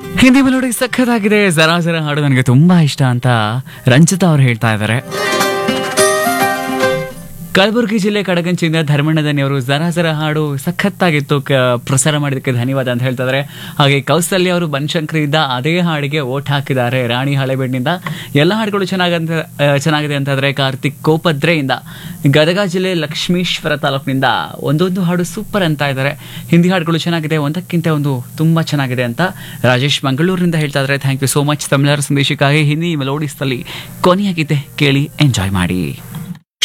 Hindi melody ಸಖತ್ತಾಗಿದೆ ಜರಾ ಜರ ಹಾಡು ನನಗೆ ತುಂಬಾ ಇಷ್ಟ ಅಂತ ರಂಜಿತಾ ಅವ್ರು ಹೇಳ್ತಾ ಇದ್ದಾರೆ ಕಲಬುರಗಿ ಜಿಲ್ಲೆ ಕಡಗಂಚಿಂದ ಧರ್ಮಣ್ಣದನಿ ಅವರು ಜರ ಜರ ಹಾಡು ಸಖತ್ತಾಗಿತ್ತು ಕ- ಪ್ರಸಾರ ಮಾಡಿದ್ದಕ್ಕೆ ಧನ್ಯವಾದ ಅಂತ ಹೇಳ್ತಾ ಇದ್ದಾರೆ ಹಾಗೆ ಕೌಸಲ್ಯ ಅವರು ಬನಶಂಕರಿಯಿಂದ ಅದೇ ಹಾಡಿಗೆ ಓಟ್ ಹಾಕಿದ್ದಾರೆ ರಾಣಿ ಹಳೆಬೆಣ್ಣಿಂದ ಎಲ್ಲ ಹಾಡುಗಳು ಚೆನ್ನಾಗಂತ ಆ, ಚೆನ್ನಾಗಿದೆ ಅಂತಂದ್ರೆ ಕಾರ್ತಿಕ್ ಕೋಪದ್ರೆಯಿಂದ ಗದಗ ಜಿಲ್ಲೆ ಲಕ್ಷ್ಮೀಶ್ವರ ತಾಲೂಕಿನಿಂದ ಒಂದೊಂದು ಹಾಡು ಸೂಪರ್ ಅಂತ ಇದ್ದಾರೆ ಹಿಂದಿ ಹಾಡುಗಳು ಚೆನ್ನಾಗಿದೆ ಒಂದಕ್ಕಿಂತ ಒಂದು ತುಂಬಾ ಚೆನ್ನಾಗಿದೆ ಅಂತ ರಾಜೇಶ್ ಮಂಗಳೂರಿನಿಂದ ಹೇಳ್ತಾ ಇದ್ದಾರೆ ಥ್ಯಾಂಕ್ ಯು ಸೋ ಮಚ್ ತಮಿಳರ ಸಂದೇಶಕ್ಕಾಗಿ ಹಿಂದಿ ಮೆಲೋಡಿಸ್ನಲ್ಲಿ ಕೊನೆಯಾಗಿದೆ ಕೇಳಿ ಎಂಜಾಯ್ ಮಾಡಿ